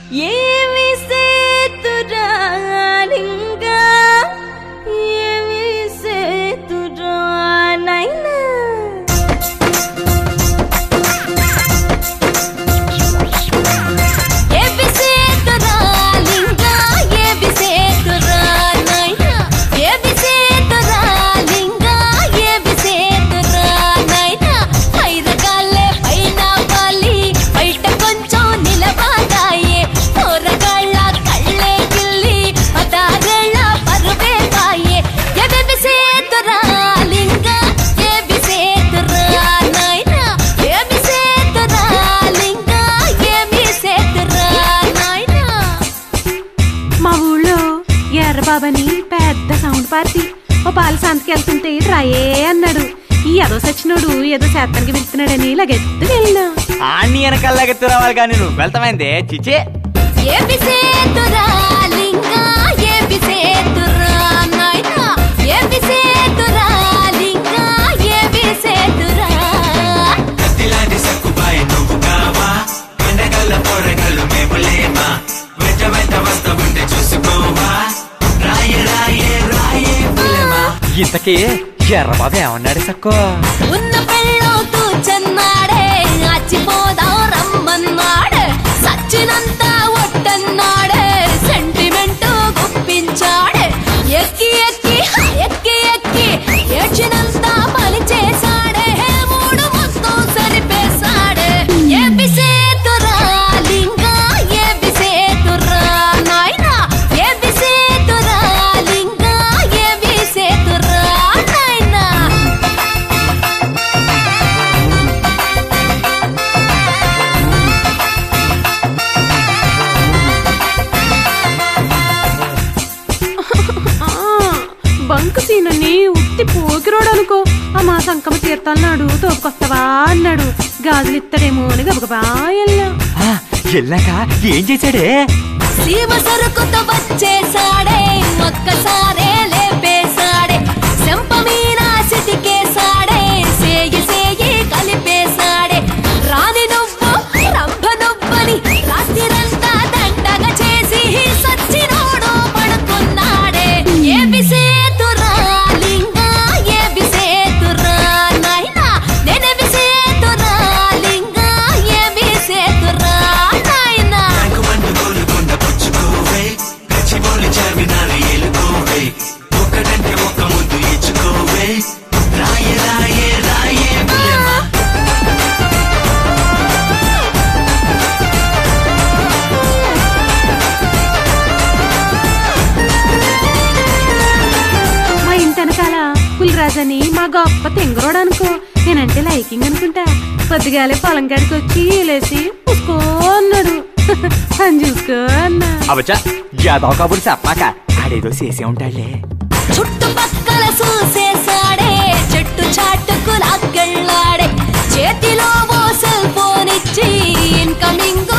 ఏమి సేతురాలింగా ఏమి సేతురానైనా ఏమి సేతురాలింగా ఏమి సేతురానైనా ఏమి సేతురాలింగా ఏమి సేతురానైనా పైరగాళ్ళే పైన వాలి బయట కొంచెం నిలబడాయే పోరగాళ్ళ కళ్ళే గిల్లి పదారేళ్ళ పరువే కాయే ఏమి సేతురాలింగా ఏమి సేతురానైనా ఏమి సేతురాలింగా ఏమి సేతురానైనా మా ఊళ్ళో ఎర్రబాబని పెద్ద సౌండ్ పార్టీ ఓ పాల సంతకి వెళ్తుంటే రాయే అన్నాడు ఈ ఏదో సచ్చినోడు ఏదో శాతానికి వెళ్తున్నాడని లగెత్తు వెళ్ళినా ఆన్ని వెనకాలగెత్తు రావాలి కానీ నువ్వు వెళ్తామైందే చిచ్చే ఏమి సేతురాలింగా ఏమి సేతురానైనా ఏమి సేతురాలింగా ఏమి సేతురా కత్తిలాంటి సక్కుబాయి నువ్వు కావా ఎండగల్ల పొరగల్లు మేము లేమా వెంట వెంట వస్తా ఉంటే చూసుకోవా రాయే రాయే రాయే పులమా ఇంతకీ ఎర్రబాబు ఏమన్నాడు సక్కో ఉన్న పెళ్ళవుతూ చెన్నాడే అచ్చిపోదాం రమ్మన్నాడే సచ్చినంత ఒట్టన్నాడే సెంటిమెంట్ గుప్పించాడే ఎక్కి ఎక్కి ఎక్కి ఎక్కి ఏడ్చినంత పని చేశాడే మూడు మొత్తం సరిపేశాడే ఏపి సేతురాలింగా ఏపి సేతురా నాయనా ఏపి సేతురాలింగా ఏపి సేతురా నాయనా ఆ, బంకు సీనని ఉత్తి పోకిరోడు అనుకో ఆ మా సంకమ తీర్థాలన్నాడు తోపుకొస్తావా అన్నాడు గాజులు ఇస్తాడేమో అని గబగబా వెళ్ళా ఆ, వెళ్ళాక ఏం చేశాడే సీమ సరుకుతో వచ్చేసాడే ఒక్కసారే లేపేశాడే చెంప మీద సిటికేశాడే సేయి సేయి కలిపేశాడే రాని నువ్వు రంభ నువ్వని రాత్రిరంతా దండగా చేసి సచ్చినోడు పడుకున్నాడే ఏమి సేతురాలింగా ఏమి సేతురా నాయనా నేనేమి సేతురాలింగా ఏమి సేతురా నాయనా నాకు మండు గోలుకొండ పుచ్చుకోవే గచ్చిబోలి చార్మినారు ఏలుకోవే ఒక్కడంటే ఒక్క ముద్దు ఇచ్చుకోవే రాయే రాయే రాయే పులమా మా ఇంటి వెనకాల పులిరాజని మా గొప్ప తెంగరోడు అనుకో నేనంటే లైకింగ్ అనుకుంటా పొద్దుగాలే పొలం కాడికి వచ్చి లేసి చూసుకో అన్నాడు అని చూసుకో అన్నా అవచ్చా యాదవ కబురు చెప్పాక ఆడేదో చేసే ఉంటాడులే చుట్టుపక్కల చూసేసాడే చెట్టు చాటుకు లాక్కెళ్ళాడే చేతిలో ఓ సెల్ ఫోన్ ఇచ్చి ఇన్కమింగ్